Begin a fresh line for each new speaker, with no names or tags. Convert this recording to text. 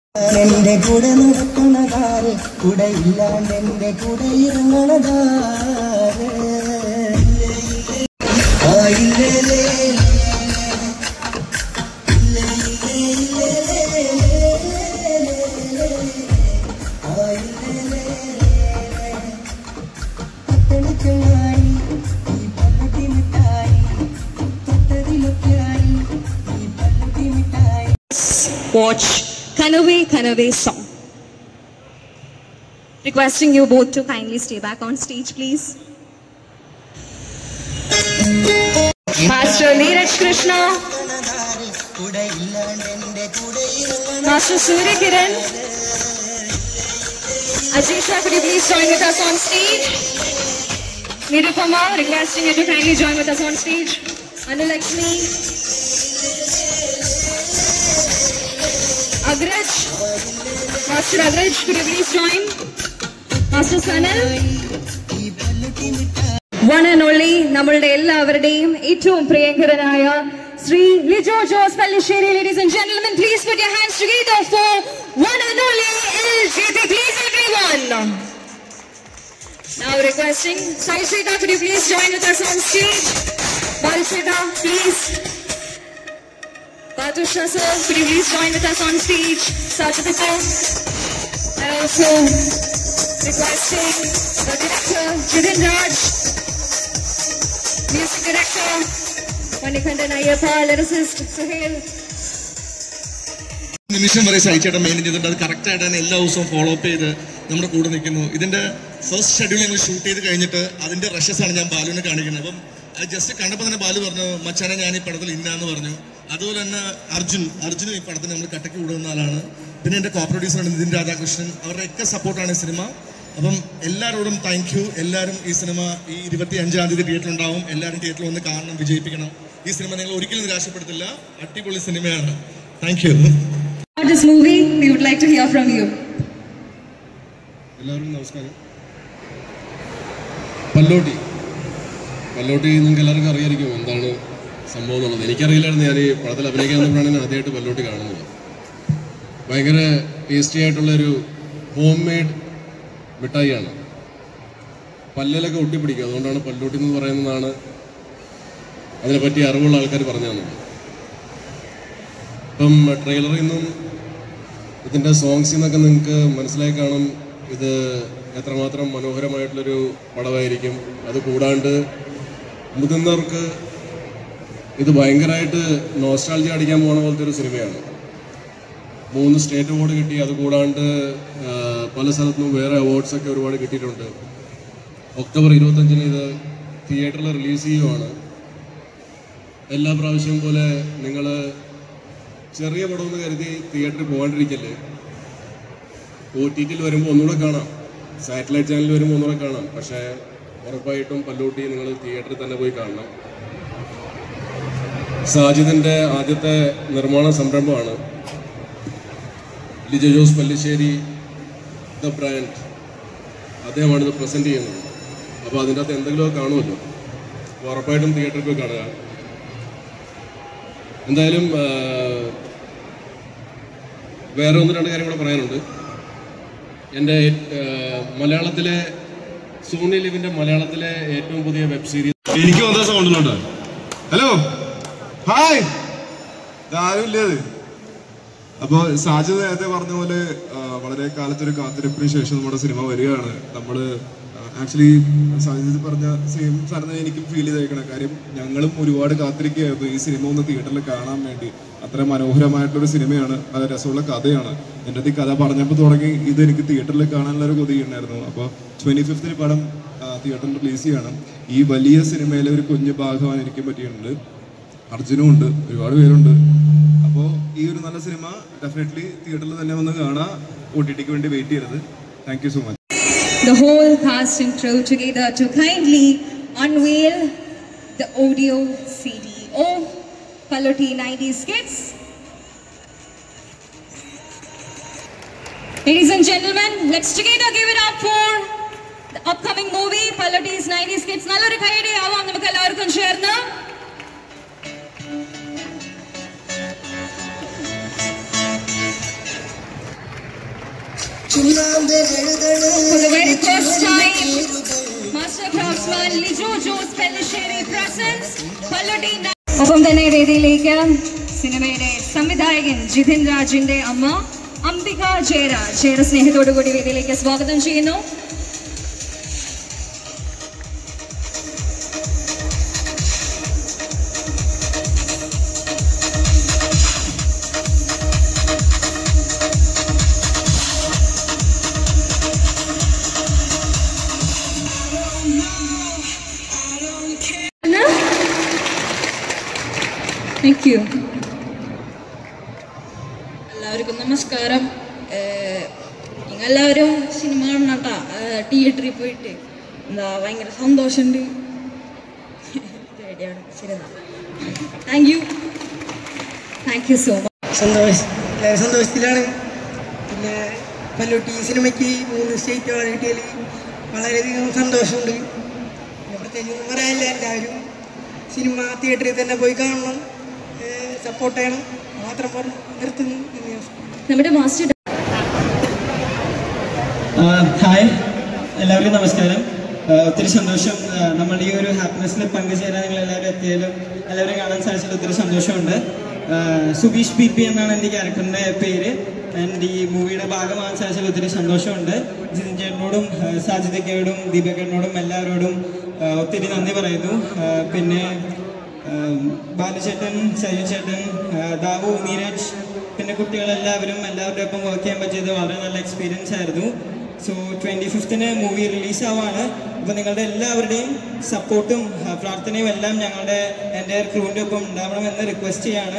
എന്റെ കൂടെ നടക്കണതാര് കൂടെ ഇല്ലാണ്ട് എന്റെ കൂടെ ഇറങ്ങണതാര് ആ ഇല്ലേ ലേ, പത്തണിച്ചങ്ങായി ഈ പല്ലത്തി മിഠായി തൊട്ടതിലൊക്കെയായി ഈ പല്ലത്തി മിഠായി
watch Kanave Kanave song. Requesting you both to kindly stay back on stage, please. Master Neeraj Krishna,
കൂടെ ഇല്ലാണ്ട് എന്റെ കൂടെ ഇറങ്ങണ
Master Surya Kiran, Ajisha, could you please join with us on stage? Nirupama, requesting you to kindly join with us on stage. Anulakshmi, Agraj, Master Agraj, could you please join? Master Sanal,
ഈ പല്ലത്തി മിഠായി
one and only നമ്മളുടെ എല്ലാവരുടെയും ഏറ്റവും പ്രിയങ്കരനായ Shri Lijo Jose Pallissery ladies and gentlemen please put your hands together for one and only LGT please everyone now requesting Sai Sita could you please join with us on stage Bal Sita please Batusha sir could you please join with us on stage Sajapita and also requesting the director Jidin Raj Music Director, Manikandan Ayyappa, lyricist Suhail.
നിമിഷം വരെ സഹിച്ചേട്ടൻ main ചെയ്തിട്ടുണ്ട് അത് correct ആയിട്ട് തന്നെ എല്ലാ ദിവസവും follow up ചെയ്ത് നമ്മുടെ കൂടെ നിൽക്കുന്നു ഇതിന്റെ ഫസ്റ്റ് ഷെഡ്യൂൾ ഞങ്ങൾ ഷൂട്ട് ചെയ്ത് കഴിഞ്ഞിട്ട് അതിന്റെ റഷസ് ആണ് ഞാൻ ബാലുവിനെ കാണിക്കുന്നത് അപ്പം അത് ജസ്റ്റ് കണ്ടപ്പോൾ തന്നെ ബാലു പറഞ്ഞു മച്ചാനെ ഞാൻ ഈ പടത്തിൽ ഇന്നാന്ന് പറഞ്ഞു അതുപോലെ തന്നെ അർജുൻ അർജുനും ഈ പടത്തിന് നമ്മൾ കട്ടയ്ക്ക് കൂടുന്ന ആളാണ് പിന്നെ എന്റെ കോ പ്രൊഡ്യൂസറാണ് നിതിൻ രാധാകൃഷ്ണൻ അവരുടെ ഒക്കെ സപ്പോർട്ടാണ് ഈ സിനിമ അപ്പം എല്ലാവരോടും താങ്ക് യു എല്ലാവരും ഈ സിനിമ ഈ ഇരുപത്തി അഞ്ചാം തീയതി തിയേറ്ററിൽ ഉണ്ടാവും എല്ലാവരും തിയേറ്ററിൽ വന്ന് കാണണം വിജയിപ്പിക്കണം ഈ സിനിമ നിങ്ങൾ ഒരിക്കലും നിരാശപ്പെടുത്തില്ല അടിപൊളി സിനിമയാണ് thank you
About this movie, we would like to hear from you.
എല്ലാവർക്കും നമസ്കാരം പല്ലോട്ടി പല്ലോട്ടി നിങ്ങൾക്ക് എല്ലാവർക്കും അറിയായിരിക്കും എന്താണ് സംഭവം എന്നുള്ളത് എനിക്കറിയില്ലായിരുന്നു ഞാൻ ഈ പടത്തിൽ അഭിനയിക്കാൻ വന്നപ്പോഴാണ് ഞാൻ ആദ്യമായിട്ട് പല്ലോട്ടി കാണുന്നത് ഭയങ്കര ടേസ്റ്റി ആയിട്ടുള്ളൊരു ഹോം മെയ്ഡ് മിഠായിയാണ് പല്ലിലൊക്കെ ഒട്ടിപ്പിടിക്കും അതുകൊണ്ടാണ് പല്ലോട്ടി എന്ന് പറയുന്നതാണ് അതിനെപ്പറ്റി അറിവുള്ള ആൾക്കാർ പറഞ്ഞു തന്നത് ഇപ്പം ട്രെയിലറിൽ നിന്നും ഇതിൻ്റെ സോങ്സിൽ നിന്നൊക്കെ നിങ്ങൾക്ക് മനസ്സിലായി കാണും ഇത് എത്രമാത്രം മനോഹരമായിട്ടുള്ളൊരു പടമായിരിക്കും അത് കൂടാണ്ട് മുതിർന്നവർക്ക് ഇത് ഭയങ്കരമായിട്ട് നോസ്റ്റാൾജി അടിക്കാൻ പോണ പോലത്തെ ഒരു സിനിമയാണ് മൂന്ന് സ്റ്റേറ്റ് അവാർഡ് കിട്ടി അത് കൂടാണ്ട് ആ, പല സ്ഥലത്തുനിന്നും വേറെ അവാർഡ്സ് ഒക്കെ ഒരുപാട് കിട്ടിയിട്ടുണ്ട് ഒക്ടോബർ ഇരുപത്തഞ്ചിന് ഇത് തിയേറ്ററിൽ റിലീസ് ചെയ്യുവാണ് എല്ലാ പ്രാവശ്യവും പോലെ നിങ്ങൾ ചെറിയ പടമെന്ന് കരുതി തിയേറ്ററിൽ പോകാണ്ടിരിക്കല്ലേ ഒ ടി ടിയിൽ വരുമ്പോൾ ഒന്നുകൂടെ കാണാം സാറ്റലൈറ്റ് ചാനലിൽ വരുമ്പോൾ ഒന്നുകൂടെ കാണാം പക്ഷേ ഉറപ്പായിട്ടും പല്ലൂട്ടി നിങ്ങൾ തിയേറ്ററിൽ തന്നെ പോയി കാണണം സാജിദിൻ്റെ ആദ്യത്തെ നിർമ്മാണ സംരംഭമാണ് ലിജോ ജോസ് പല്ലിശ്ശേരി ദ ബ്രാൻഡ് അദ്ദേഹമാണ് ഇത് പ്രസൻറ്റ് ചെയ്യുന്നത് അപ്പോൾ അതിൻ്റെ അകത്ത് എന്തെങ്കിലുമൊക്കെ കാണുമല്ലോ അപ്പോൾ ഉറപ്പായിട്ടും തിയേറ്ററിൽ പോയി കാണുക എന്തായാലും ആ, വേറെ ഒന്ന് രണ്ട് കാര്യം കൂടെ പറയാനുണ്ട് എൻ്റെ ആ, മലയാളത്തിലെ സോണി ലിവിൻ്റെ മലയാളത്തിലെ ഏറ്റവും പുതിയ വെബ് സീരീസ്
എനിക്ക് വന്ന സൗണ്ട് ഉണ്ട് ഹലോ ഹായ് ആരുമില്ലേത് അപ്പോൾ സാജിദ് നേരത്തെ പറഞ്ഞ പോലെ ആ, വളരെ കാലത്തൊരു കാത്തിരിപ്പിന് ശേഷം നമ്മുടെ സിനിമ വരികയാണ് നമ്മൾ ആക്ച്വലി സാജിദ് പറഞ്ഞ സെയിം സാധനം തന്നെ എനിക്കും ഫീൽ ചെയ്തേക്കണം കാര്യം ഞങ്ങളും ഒരുപാട് കാത്തിരിക്കുകയായിരുന്നു ഈ സിനിമ ഒന്ന് തിയേറ്ററിൽ കാണാൻ വേണ്ടി അത്ര മനോഹരമായിട്ടുള്ളൊരു സിനിമയാണ് നല്ല രസമുള്ള കഥയാണ് എൻ്റെ അടുത്ത് ഈ കഥ പറഞ്ഞപ്പോൾ തുടങ്ങി ഇത് എനിക്ക് തിയേറ്ററിൽ കാണാനുള്ള ഒരു കൊതിയുണ്ടായിരുന്നു അപ്പോൾ ട്വൻറ്റി ഫിഫ്തിന് പടം തിയേറ്ററിൽ റിലീസ് ചെയ്യണം ഈ വലിയ സിനിമയിലെ ഒരു കുഞ്ഞു ഭാഗമാൻ എനിക്ക് പറ്റിയിട്ടുണ്ട് അർജുനും ഉണ്ട് ഒരുപാട് പേരുണ്ട് അപ്പോൾ ഈ ഒരു നല്ല സിനിമ ഡെഫിനറ്റ്ലി തിയേറ്ററിൽ തന്നെ വന്ന് കാണാം ഒ ടി ടിക്ക് വേണ്ടി വെയിറ്റ് ചെയ്യരുത് thank you so much
The whole cast and crew together to kindly unveil the audio CD of Paloti 90s Kids. Ladies and gentlemen, let's together give it up for the upcoming movie Paloti's 90s Kids. നല്ലൊരു കൈയടി ആവാം നമുക്ക് എല്ലാവർക്കും ചേർന്ന് For the very first time, Master Craftsman Lijo Jose Pellisheri presents Pallati Na- ഒപ്പം തന്നെ വേദിയിലേക്ക് സിനിമയുടെ സംവിധായകൻ ജിതിൻ രാജിന്റെ അമ്മ അംബിക ജയരാജ് ഏറെ സ്നേഹത്തോടു കൂടി വേദിയിലേക്ക് സ്വാഗതം ചെയ്യുന്നു താങ്ക് യു
എല്ലാവർക്കും നമസ്കാരം ഏഹ് നിങ്ങളെല്ലാവരും സിനിമ കാണണട്ടാ തിയേറ്ററിൽ പോയിട്ട് എന്താ ഭയങ്കര സന്തോഷമുണ്ട് പേടിയാണ് ശരി thank you
thank you so much
സന്തോഷം എല്ലാവരും സന്തോഷത്തിലാണ് പിന്നെ പല്ലൂട്ടി സിനിമയ്ക്ക് മൂന്ന് സ്റ്റേറ്റ് അവാർഡ് കിട്ടിയതിൽ വളരെയധികം സന്തോഷമുണ്ട് പിന്നെ പ്രത്യേകിച്ച് ഒന്നും പറയാനില്ല എല്ലാവരും സിനിമ തിയേറ്ററിൽ തന്നെ പോയി കാണണം സപ്പോർട്ട് ചെയ്യണം മാത്രം പറഞ്ഞ് നിർത്തുന്നു നന്ദി നമസ്കാരം
നമ്മുടെ മാസ്റ്റർ
ആ, ഹായ് എല്ലാവർക്കും നമസ്കാരം ആ, ഒത്തിരി സന്തോഷം ആ, നമ്മുടെ ഈ ഒരു ഹാപ്പിനെസ്സിൽ പങ്കുചേരാൻ നിങ്ങൾ എല്ലാവരും എത്തിയാലും എല്ലാവരും കാണാൻ സാധിച്ചതിൽ ഒത്തിരി സന്തോഷമുണ്ട് ആ, സുബീഷ് പി പി എന്നാണ് എൻ്റെ ക്യാരക്ടറിൻ്റെ പേര് ആൻഡ് ഈ മൂവിയുടെ ഭാഗമാകാൻ സാധിച്ചതിൽ ഒത്തിരി സന്തോഷമുണ്ട് ജിതിൻ ചേട്ടനോടും ആ, സാജിദക്കയോടും ദീപകനോടും എല്ലാവരോടും ആ, ഒത്തിരി നന്ദി പറയുന്നു ആ, പിന്നെ ആം, ബാലുചേട്ടൻ സജു ചേട്ടൻ ആ, ദാവു നീരജ് പിന്നെ കുട്ടികളെല്ലാവരും എല്ലാവരുടെ ഒപ്പം വർക്ക് ചെയ്യാൻ പറ്റിയത് വളരെ നല്ല എക്സ്പീരിയൻസ് ആയിരുന്നു സോ ട്വൻറ്റി ഫിഫ്ത്തിന് മൂവി റിലീസ് ആവാണ് അപ്പോൾ നിങ്ങളുടെ എല്ലാവരുടെയും സപ്പോർട്ടും പ്രാർത്ഥനയും എല്ലാം ഞങ്ങളുടെ എൻ്റെ ക്രൂവിൻ്റെ ഒപ്പം ഉണ്ടാവണമെന്ന് റിക്വസ്റ്റ് ചെയ്യാണ്